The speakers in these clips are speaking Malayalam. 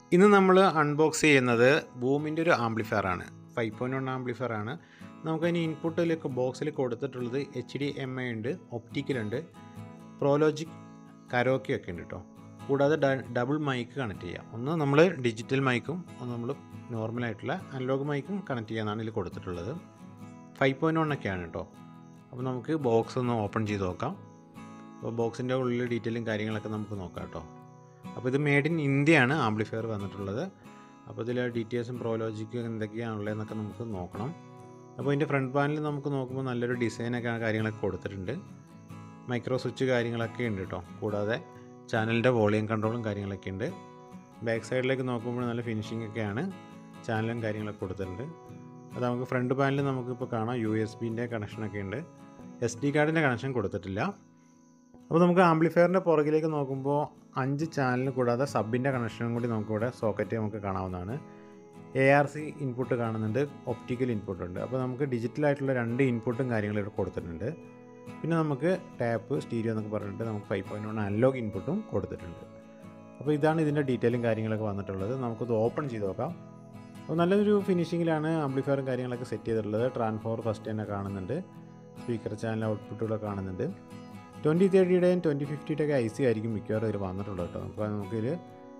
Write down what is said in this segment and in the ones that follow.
ഇന്ന് നമ്മൾ അൺബോക്സ് ചെയ്യുന്നത് ബൂമിൻ്റെ ഒരു ആംപ്ലിഫയർ ആണ് ഫൈവ് പോയിൻറ്റ് വൺ ആംപ്ലിഫയർ ആണ് നമുക്കതിന് ഇൻപുട്ടിലേക്ക് ബോക്സിൽ കൊടുത്തിട്ടുള്ളത് എച്ച് ഡി എം ഐ ഉണ്ട് ഒപ്റ്റിക്കലുണ്ട് പ്രോലോജിക് കരോക്കെ ഒക്കെ ഉണ്ട് കേട്ടോ കൂടാതെ ഡബിൾ മൈക്ക് കണക്ട് ചെയ്യാം ഒന്ന് നമ്മൾ ഡിജിറ്റൽ മൈക്കും ഒന്ന് നമ്മൾ നോർമലായിട്ടുള്ള അനലോഗ് മൈക്കും കണക്ട് ചെയ്യാനാണ് ഇതിൽ കൊടുത്തിട്ടുള്ളത് ഫൈവ് പോയിൻറ്റ് വൺ ഒക്കെയാണ് കേട്ടോ അപ്പോൾ നമുക്ക് ബോക്സ് ഒന്ന് ഓപ്പൺ ചെയ്ത് നോക്കാം അപ്പോൾ ബോക്സിൻ്റെ ഉള്ളിൽ ഡീറ്റെയിലും കാര്യങ്ങളൊക്കെ നമുക്ക് നോക്കാം കേട്ടോ അപ്പോൾ ഇത് മെയ്ഡ് ഇൻ ഇന്ത്യയാണ് ആംപ്ലിഫയർ വന്നിട്ടുള്ളത് അപ്പോൾ ഇതിൽ ഡീറ്റെയിൽസും പ്രോലോജിക്കും എന്തൊക്കെയാണുള്ളതെന്നൊക്കെ നമുക്ക് നോക്കണം അപ്പോൾ ഇതിൻ്റെ ഫ്രണ്ട് പാനൽ നമുക്ക് നോക്കുമ്പോൾ നല്ലൊരു ഡിസൈനൊക്കെ കാര്യങ്ങളൊക്കെ കൊടുത്തിട്ടുണ്ട് മൈക്രോ സ്വിച്ച് കാര്യങ്ങളൊക്കെ ഉണ്ട് കേട്ടോ കൂടാതെ ചാനലിൻ്റെ വോളിയം കൺട്രോളും കാര്യങ്ങളൊക്കെ ഉണ്ട് ബാക്ക് സൈഡിലേക്ക് നോക്കുമ്പോൾ നല്ല ഫിനിഷിംഗ് ഒക്കെയാണ് ചാനലും കാര്യങ്ങളൊക്കെ കൊടുത്തിട്ടുണ്ട് അത് നമുക്ക് ഫ്രണ്ട് പാനലിൽ നമുക്കിപ്പോൾ കാണാം യു എസ് ബിൻ്റെ കണക്ഷനൊക്കെ ഉണ്ട് എസ് ഡി കാർഡിൻ്റെ കണക്ഷൻ കൊടുത്തിട്ടില്ല അപ്പോൾ നമുക്ക് ആംപ്ലിഫയറിൻ്റെ പുറകിലേക്ക് നോക്കുമ്പോൾ അഞ്ച് ചാനൽ കൂടാതെ സബിൻ്റെ കണക്ഷനും കൂടി നമുക്കിവിടെ സോക്കറ്റ് നമുക്ക് കാണാവുന്നതാണ് എ ആർ സി ഇൻപുട്ട് കാണുന്നുണ്ട് ഒപ്റ്റിക്കൽ ഇൻപുട്ട് ഉണ്ട് അപ്പോൾ നമുക്ക് ഡിജിറ്റലായിട്ടുള്ള രണ്ട് ഇൻപുട്ടും കാര്യങ്ങളും ഇവിടെ കൊടുത്തിട്ടുണ്ട് പിന്നെ നമുക്ക് ടാപ്പ് സ്റ്റീരിയോ എന്നൊക്കെ പറഞ്ഞിട്ട് നമുക്ക് ഫൈവ് പോയിൻറ്റ് വൺ അനലോഗ് ഇൻപുട്ടും കൊടുത്തിട്ടുണ്ട് അപ്പോൾ ഇതാണ് ഇതിൻ്റെ ഡീറ്റെയിലും കാര്യങ്ങളൊക്കെ വന്നിട്ടുള്ളത് നമുക്കത് ഓപ്പൺ ചെയ്ത് നോക്കാം അപ്പോൾ നല്ലൊരു ഫിനിഷിങ്ങിലാണ് ആംപ്ലിഫയറും കാര്യങ്ങളൊക്കെ സെറ്റ് ചെയ്തിട്ടുള്ളത് ട്രാൻസ്ഫോർ ഫസ്റ്റ് തന്നെ കാണുന്നുണ്ട് സ്പീക്കർ ചാനൽ ഔട്ട്പുട്ടുകളൊക്കെ കാണുന്നുണ്ട് ട്വൻറ്റി തേർട്ടിയുടെയും ട്വൻറ്റി ഫിഫ്റ്റിയുടെ ഒക്കെ ഐ സി ആയിരിക്കും മിക്കവാറും ഇതിൽ വന്നിട്ടുള്ളത് കേട്ടോ അപ്പോൾ നമുക്കിതിൽ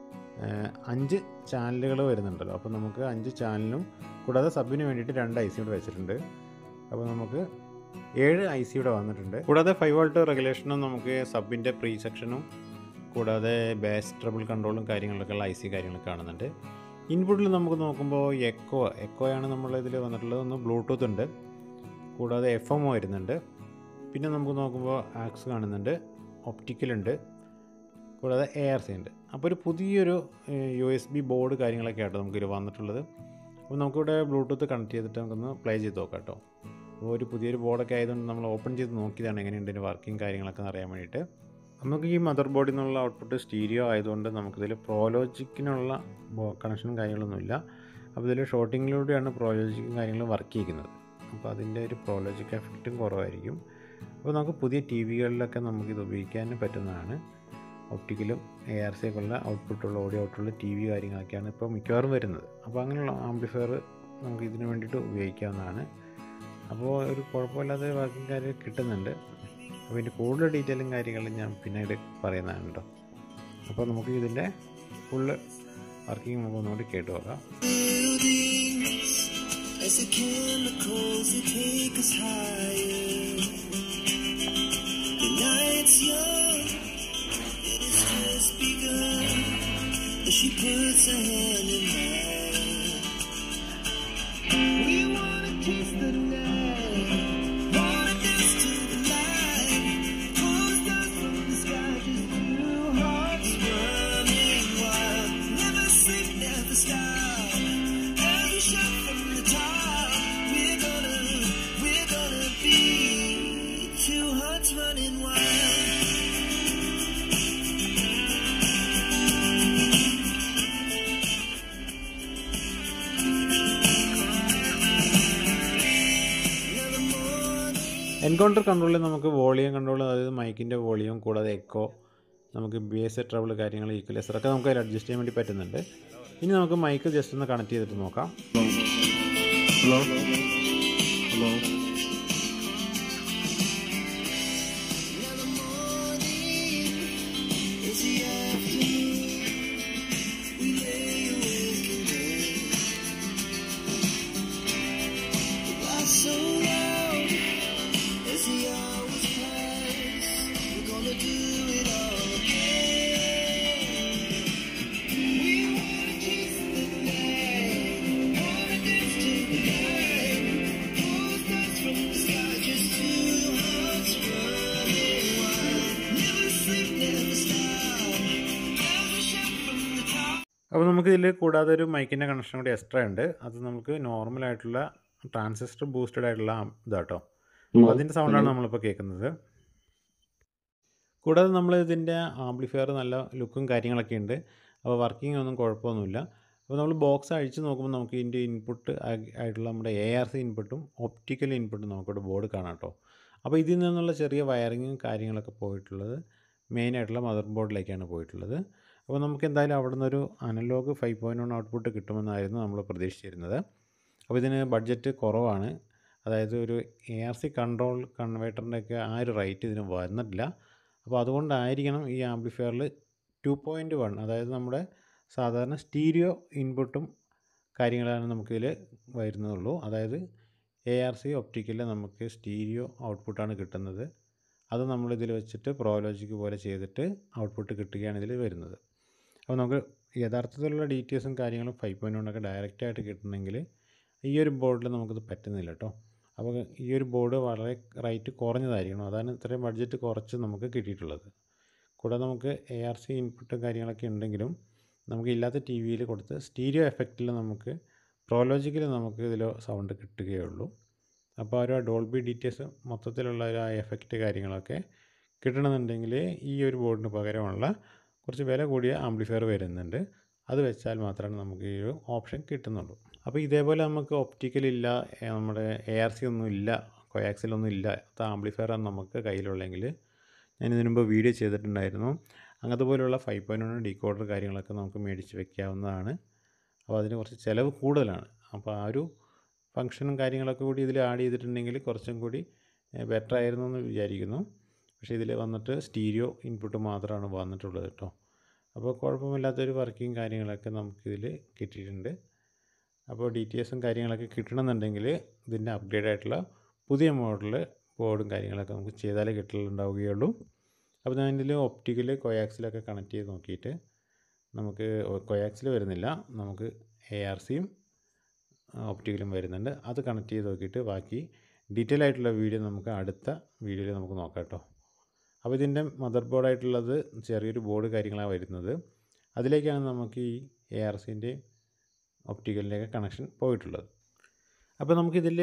അഞ്ച് ചാനലുകൾ വരുന്നുണ്ടല്ലോ അപ്പോൾ നമുക്ക് അഞ്ച് ചാനലും കൂടാതെ സബിന് വേണ്ടിയിട്ട് രണ്ട് ഐ സി ഇവിടെ വെച്ചിട്ടുണ്ട് അപ്പോൾ നമുക്ക് ഏഴ് ഐ സി ഇവിടെ വന്നിട്ടുണ്ട് കൂടാതെ ഫൈവ് വോൾട്ട് റെഗുലേഷനും നമുക്ക് സബിൻ്റെ പ്രീ സെക്ഷനും കൂടാതെ ബാസ് ട്രബിൾ കൺട്രോളും കാര്യങ്ങളൊക്കെ ഉള്ള ഐ സി കാര്യങ്ങളൊക്കെ കാണുന്നുണ്ട് ഇൻപുട്ടിൽ നമുക്ക് നോക്കുമ്പോൾ എക്കോ എക്കോയാണ് നമ്മൾ ഇതിൽ വന്നിട്ടുള്ളത് ഒന്ന് ബ്ലൂടൂത്ത് ഉണ്ട് കൂടാതെ എഫ് എം വരുന്നുണ്ട് പിന്നെ നമുക്ക് നോക്കുമ്പോൾ ആക്സ് കാണുന്നുണ്ട് ഒപ്റ്റിക്കലുണ്ട് കൂടാതെ എ ആർ സി ഉണ്ട് അപ്പോൾ ഒരു പുതിയൊരു യു എസ് ബി ബോർഡ് കാര്യങ്ങളൊക്കെ ആട്ടോ നമുക്കിതിൽ വന്നിട്ടുള്ളത് അപ്പോൾ നമുക്കിവിടെ ബ്ലൂടൂത്ത് കണക്ട് ചെയ്തിട്ട് നമുക്കൊന്ന് പ്ലേ ചെയ്ത് നോക്കാം കേട്ടോ അപ്പോൾ ഒരു പുതിയൊരു ബോർഡൊക്കെ ആയതുകൊണ്ട് നമ്മൾ ഓപ്പൺ ചെയ്ത് നോക്കിയതാണ് എങ്ങനെയുണ്ട് ഇതിൻ്റെ വർക്കിംഗ് കാര്യങ്ങളൊക്കെ അറിയാൻ വേണ്ടിയിട്ട് നമുക്ക് ഈ മദർ ബോർഡിൽ നിന്നുള്ള ഔട്ട്പുട്ട് സ്റ്റീരിയോ ആയതുകൊണ്ട് നമുക്കിതിൽ പ്രോലോജിക്കിനുള്ള കണക്ഷനും കാര്യങ്ങളൊന്നുമില്ല അപ്പോൾ ഇതിൽ ഷോർട്ടിങ്ങിലൂടെയാണ് പ്രോലോജിക്കും കാര്യങ്ങളും വർക്ക് ചെയ്യുന്നത് അപ്പോൾ അതിൻ്റെ ഒരു പ്രോലോജിക് എഫക്റ്റും കുറവായിരിക്കും അപ്പോൾ നമുക്ക് പുതിയ ടി വികളിലൊക്കെ നമുക്കിത് ഉപയോഗിക്കാൻ പറ്റുന്നതാണ് ഒപ്റ്റിക്കലും എ ആർ സി ഒക്കെ ഉള്ള ഔട്ട്പുട്ടുള്ള ഓഡിയോ ഔട്ടുള്ള ടി വി കാര്യങ്ങളൊക്കെയാണ് ഇപ്പോൾ മിക്കവാറും വരുന്നത് അപ്പോൾ അങ്ങനെയുള്ള ആംപ്ലിഫയർ നമുക്ക് ഇതിന് വേണ്ടിയിട്ട് ഉപയോഗിക്കാവുന്നതാണ് അപ്പോൾ ഒരു കുഴപ്പമില്ലാത്ത വർക്കിംഗ് കാര്യം കിട്ടുന്നുണ്ട് അപ്പോൾ ഇതിൻ്റെ കൂടുതൽ ഡീറ്റെയിലും കാര്യങ്ങളും ഞാൻ പിന്നീട് പറയുന്നതാണ് കേട്ടോ അപ്പോൾ നമുക്ക് ഇതിൻ്റെ ഫുള്ള് വർക്കിംഗ് നമുക്ക് ഒന്നുകൂടി കേട്ട് നോക്കാം As the chemicals they take us higher. The night's young, it has just begun. As she puts her hand in mine. We wanna kiss the night, wanna dance to the light. Pull stars from the sky, just two hearts running wild. Never sleep, never stop. Every shot from the top, we're gonna, we're gonna be two hearts running wild. Now the morning. Encounter കൺട്രോളിൽ നമുക്ക് വോളിയം കൺട്രോൾ അതായത് മൈക്കിൻ്റെ വോളിയം കൂടാതെ എക്കോ നമുക്ക് ബി എസ് ട്രബിൾ കാര്യങ്ങൾ ഈക്വലൈസർ ഒക്കെ നമുക്ക് അതിൽ അഡ്ജസ്റ്റ് ചെയ്യാൻ വേണ്ടി പറ്റുന്നുണ്ട് ഇനി നമുക്ക് മൈക്ക് ജസ്റ്റ് ഒന്ന് കണക്ട് ചെയ്തിട്ട് നോക്കാം Hello? Hello? Now the morning is the afternoon. We lay awake in bed. The lights so loud as the hours pass. We're gonna do it all again. We wanna chase the night, wanna dance to the night. Pull stars from the sky, just two hearts running wild. Never sleep, never stop. Every shot from the top. അപ്പോൾ നമുക്ക് ഇതിൽ കൂടാതെ ഒരു മൈക്കിൻ്റെ കണക്ഷൻ കൂടി എക്സ്ട്രാ ഉണ്ട് അത് നമുക്ക് നോർമലായിട്ടുള്ള ട്രാൻസിസ്റ്റർ ബൂസ്റ്റഡ് ആയിട്ടുള്ള ഇതാട്ടോ അപ്പോൾ അതിൻ്റെ സൗണ്ടാണ് നമ്മളിപ്പോൾ കേൾക്കുന്നത് കൂടാതെ നമ്മൾ ഇതിൻ്റെ ആംപ്ലിഫയർ നല്ല ലുക്കും കാര്യങ്ങളൊക്കെ ഉണ്ട് അപ്പോൾ വർക്കിംഗ് ഒന്നും കുഴപ്പമൊന്നുമില്ല അപ്പോൾ നമ്മൾ ബോക്സ് അഴിച്ച് നോക്കുമ്പോൾ നമുക്ക് ഇതിൻ്റെ ഇൻപുട്ട് ആയിട്ടുള്ള നമ്മുടെ എ ആർ സി ഇൻപുട്ടും ഒപ്റ്റിക്കൽ ഇൻപുട്ടും നമുക്കിവിടെ ബോർഡ് കാണാം കേട്ടോ അപ്പോൾ ഇതിൽ നിന്നുള്ള ചെറിയ വയറിങ്ങും കാര്യങ്ങളൊക്കെ പോയിട്ടുള്ളത് മെയിനായിട്ടുള്ള മദർ ബോർഡിലേക്കാണ് പോയിട്ടുള്ളത് അപ്പോൾ നമുക്ക് എന്തായാലും അവിടെ നിന്നൊരു analog five point one output കിട്ടുമെന്നായിരുന്നു നമ്മൾ പ്രതീക്ഷിച്ചിരുന്നത് അപ്പോൾ ഇതിന് ബഡ്ജറ്റ് കുറവാണ് അതായത് ഒരു എ ആർ സി കൺട്രോൾ കൺവേർട്ടറിൻ്റെയൊക്കെ ആ ഒരു റേറ്റ് ഇതിന് വന്നിട്ടില്ല അപ്പോൾ അതുകൊണ്ടായിരിക്കണം ഈ ആംപ്ലിഫയറിൽ ടു പോയിൻറ്റ് വൺ അതായത് നമ്മുടെ സാധാരണ സ്റ്റീരിയോ ഇൻപുട്ടും കാര്യങ്ങളാണ് നമുക്കിതിൽ വരുന്നുള്ളൂ അതായത് എ ആർ സി ഒപ്റ്റിക്കലിൽ നമുക്ക് സ്റ്റീരിയോ ഔട്ട്പുട്ടാണ് കിട്ടുന്നത് അത് നമ്മളിതിൽ വെച്ചിട്ട് പ്രോലോജിക്ക് പോലെ ചെയ്തിട്ട് ഔട്ട്പുട്ട് കിട്ടുകയാണ് ഇതിൽ വരുന്നത് അപ്പോൾ നമുക്ക് യഥാർത്ഥത്തിലുള്ള ഡീറ്റെയിൽസും കാര്യങ്ങളും ഫൈവ് പോയിൻറ്റ് വണ്ണൊക്കെ ഡയറക്റ്റായിട്ട് കിട്ടണമെങ്കിൽ ഈ ഒരു ബോർഡിൽ നമുക്കിത് പറ്റുന്നില്ല കേട്ടോ അപ്പോൾ ഈ ഒരു ബോർഡ് വളരെ റേറ്റ് കുറഞ്ഞതായിരിക്കണം അതാണ് ഇത്രയും ബഡ്ജറ്റ് കുറച്ച് നമുക്ക് കിട്ടിയിട്ടുള്ളത് കൂടാതെ നമുക്ക് എ ആർ സി ഇൻപുട്ടും കാര്യങ്ങളൊക്കെ ഉണ്ടെങ്കിലും നമുക്ക് ഇല്ലാത്ത ടി വിയിൽ കൊടുത്ത് സ്റ്റീരിയോ എഫക്റ്റിൽ നമുക്ക് പ്രോലോജിക്കൽ നമുക്ക് ഇതിൽ സൗണ്ട് കിട്ടുകയുള്ളൂ അപ്പോൾ ഒരു ഡോൾബി ഡീറ്റെയിൽസ് മൊത്തത്തിലുള്ള ഒരു ആ എഫക്റ്റ് കാര്യങ്ങളൊക്കെ കിട്ടണമെന്നുണ്ടെങ്കിൽ ഈ ഒരു ബോർഡിന് പകരമുള്ള കുറച്ച് വില കൂടിയ ആംപ്ലിഫയർ വരുന്നുണ്ട് അത് വെച്ചാൽ മാത്രമേ നമുക്ക് ഈ ഒരു ഓപ്ഷൻ കിട്ടുന്നുള്ളൂ അപ്പോൾ ഇതേപോലെ നമുക്ക് ഒപ്റ്റിക്കൽ ഇല്ല ഏ, നമ്മുടെ എ ആർ സി ഒന്നും ഇല്ല കൊയാക്സിലൊന്നും ഇല്ല ആംപ്ലിഫയർ നമുക്ക് കയ്യിലുള്ളെങ്കിൽ ഞാൻ ഇതിനു മുമ്പ് വീഡിയോ ചെയ്തിട്ടുണ്ടായിരുന്നു അങ്ങനത്തെ പോലെയുള്ള ഫൈവ് പോയിൻറ്റ് വൺ ഡീകോഡർ കാര്യങ്ങളൊക്കെ നമുക്ക് മേടിച്ച് വെക്കാവുന്നതാണ് അപ്പോൾ അതിന് കുറച്ച് ചിലവ് കൂടുതലാണ് അപ്പോൾ ആ ഒരു ഫങ്ഷനും കാര്യങ്ങളൊക്കെ കൂടി ഇതിൽ ആഡ് ചെയ്തിട്ടുണ്ടെങ്കിൽ കുറച്ചും കൂടി ബെറ്റർ ആയിരുന്നു എന്ന് വിചാരിക്കുന്നു പക്ഷേ ഇതിൽ വന്നിട്ട് സ്റ്റീരിയോ ഇൻപുട്ട് മാത്രമാണ് വന്നിട്ടുള്ളത് കേട്ടോ അപ്പോൾ കുഴപ്പമില്ലാത്തൊരു വർക്കിംഗ് കാര്യങ്ങളൊക്കെ നമുക്കിതിൽ കിട്ടിയിട്ടുണ്ട് അപ്പോൾ ഡീറ്റെയിൽസും കാര്യങ്ങളൊക്കെ കിട്ടണമെന്നുണ്ടെങ്കിൽ ഇതിൻ്റെ അപ്ഗ്രേഡ് ആയിട്ടുള്ള പുതിയ മോഡൽ ബോർഡും കാര്യങ്ങളൊക്കെ നമുക്ക് ചെയ്താലേ കിട്ടലുണ്ടാവുകയുള്ളൂ അപ്പോൾ ഞാൻ ഇതിൽ ഒപ്റ്റിക്കൽ കൊയാക്സിലൊക്കെ കണക്ട് ചെയ്ത് നോക്കിയിട്ട് നമുക്ക് കൊയാക്സിൽ വരുന്നില്ല നമുക്ക് എ ആർ സിയും ഒപ്റ്റിക്കലും വരുന്നുണ്ട് അത് കണക്ട് ചെയ്ത് നോക്കിയിട്ട് ബാക്കി ഡീറ്റെയിൽ ആയിട്ടുള്ള വീഡിയോ നമുക്ക് അടുത്ത വീഡിയോയിൽ നമുക്ക് നോക്കാം കേട്ടോ അപ്പോൾ ഇതിൻ്റെ മദർ ബോർഡായിട്ടുള്ളത് ചെറിയൊരു ബോർഡ് കാര്യങ്ങളാണ് വരുന്നത് അതിലേക്കാണ് നമുക്ക് ഈ എ ആർ സിൻ്റെയും ഒപ്റ്റിക്കലിൻ്റെയൊക്കെ കണക്ഷൻ പോയിട്ടുള്ളത് അപ്പോൾ നമുക്കിതിൽ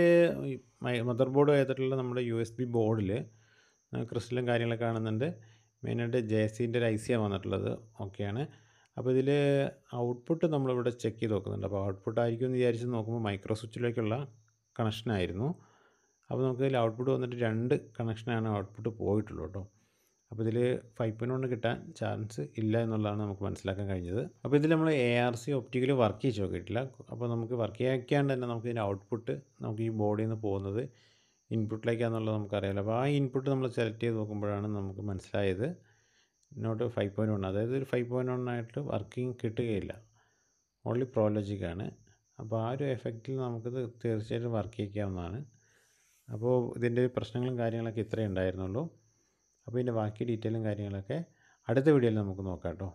മദർ ബോർഡ് ആയിട്ടുള്ള നമ്മുടെ യു എസ് ബി ബോർഡിൽ ക്രിസ്റ്റലും കാര്യങ്ങളൊക്കെ കാണുന്നുണ്ട് മെയിനായിട്ട് ജെ സിൻ്റെ ഒരു ഐ സിയാണ് വന്നിട്ടുള്ളത് ഓക്കെയാണ് അപ്പോൾ ഇതിൽ ഔട്ട്പുട്ട് നമ്മളിവിടെ ചെക്ക് ചെയ്ത് നോക്കുന്നുണ്ട് അപ്പോൾ ഔട്ട്പുട്ട് ആയിരിക്കും എന്ന് വിചാരിച്ച് നോക്കുമ്പോൾ മൈക്രോ സ്വിച്ചിലേക്കുള്ള കണക്ഷനായിരുന്നു അപ്പോൾ നമുക്ക് ഇതിൽ ഔട്ട്പുട്ട് വന്നിട്ട് രണ്ട് കണക്ഷനാണ് ഔട്ട്പുട്ട് പോയിട്ടുള്ളൂ കേട്ടോ അപ്പോൾ ഇതിൽ ഫൈവ് പോയിൻറ്റ് കൊണ്ട് കിട്ടാൻ ചാൻസ് ഇല്ല എന്നുള്ളതാണ് നമുക്ക് മനസ്സിലാക്കാൻ കഴിഞ്ഞത് അപ്പോൾ ഇതിൽ നമ്മൾ A R C optical work ചെയ്ത് നോക്കിയിട്ടില്ല അപ്പോൾ നമുക്ക് വർക്ക് ചെയ്യാക്കാണ്ട് തന്നെ നമുക്ക് ഇതിൻ്റെ ഔട്ട്പുട്ട് നമുക്ക് ഈ ബോർഡിൽ നിന്ന് പോകുന്നത് ഇൻപുട്ടിലേക്കാണെന്നുള്ളത് നമുക്കറിയാലോ അപ്പോൾ ആ ഇൻപുട്ട് നമ്മൾ സെലക്ട് ചെയ്ത് നോക്കുമ്പോഴാണ് നമുക്ക് മനസ്സിലായത് നോട്ട് ഫൈവ് പോയിൻറ്റ് വൺ അതായത് ഒരു ഫൈവ് പോയിൻറ്റ് വൺ ആയിട്ട് വർക്കിംഗ് കിട്ടുകയില്ല ഓൺലി പ്രോലോജിക്കാണ് അപ്പോൾ ആ ഒരു എഫക്റ്റിൽ നമുക്കിത് തീർച്ചയായിട്ടും വർക്ക് ചെയ്യിക്കാവുന്നതാണ് അപ്പോൾ ഇതിൻ്റെ പ്രശ്നങ്ങളും കാര്യങ്ങളൊക്കെ ഇത്രയേ ഉണ്ടായിരുന്നുള്ളൂ അപ്പോൾ ഇതിൻ്റെ ബാക്കി ഡീറ്റെയിലും കാര്യങ്ങളൊക്കെ അടുത്ത വീഡിയോയിൽ നമുക്ക് നോക്കാം കേട്ടോ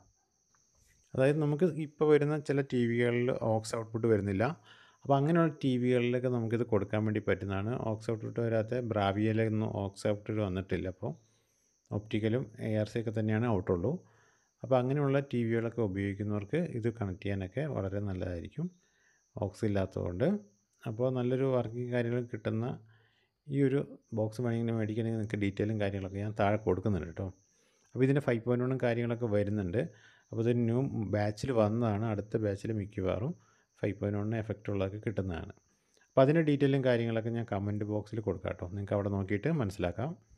അതായത് നമുക്ക് ഇപ്പോൾ വരുന്ന ചില ടി വികളിൽ ഓക്സ് ഔട്ട്പുട്ട് വരുന്നില്ല അപ്പോൾ അങ്ങനെയുള്ള ടി വികളിലൊക്കെ നമുക്കിത് കൊടുക്കാൻ വേണ്ടി പറ്റുന്നതാണ് ഓക്സ് ഔട്ട്പുട്ട് വരാത്ത ബ്രാവിയയിലൊന്നും ഓക്സ് ഔട്ട്പുട്ട് വന്നിട്ടില്ല അപ്പോൾ ഒപ്റ്റിക്കലും എ ആർ സി ഒക്കെ തന്നെയാണ് ഔട്ടുള്ളൂ അപ്പോൾ അങ്ങനെയുള്ള ടി വികളൊക്കെ ഉപയോഗിക്കുന്നവർക്ക് ഇത് കണക്ട് ചെയ്യാനൊക്കെ വളരെ നല്ലതായിരിക്കും ഓക്സ് ഇല്ലാത്തതുകൊണ്ട് അപ്പോൾ നല്ലൊരു വർക്കിംഗ് കാര്യങ്ങൾ കിട്ടുന്ന ഈ ഒരു ബോക്സ് വേണമെങ്കിൽ മേടിക്കണമെങ്കിൽ നിങ്ങൾക്ക് ഡീറ്റെയിലും കാര്യങ്ങളൊക്കെ ഞാൻ താഴെ കൊടുക്കുന്നുണ്ട് കേട്ടോ അപ്പോൾ ഇതിൻ്റെ ഫൈവ് പോയിൻറ്റ് വണ്ണും കാര്യങ്ങളൊക്കെ വരുന്നുണ്ട് അപ്പോൾ ഇത് ന്യൂ ബാച്ചിൽ വന്നതാണ് അടുത്ത ബാച്ചിൽ മിക്കവാറും ഫൈവ് പോയിൻറ്റ് വണ്ണിന് എഫക്റ്റ് ഉള്ളതൊക്കെ കിട്ടുന്നതാണ് അപ്പോൾ അതിൻ്റെ ഡീറ്റെയിലും കാര്യങ്ങളൊക്കെ ഞാൻ കമൻറ്റ് ബോക്സിൽ കൊടുക്കാം കേട്ടോ നിങ്ങൾക്ക് അവിടെ നോക്കിയിട്ട് മനസ്സിലാക്കാം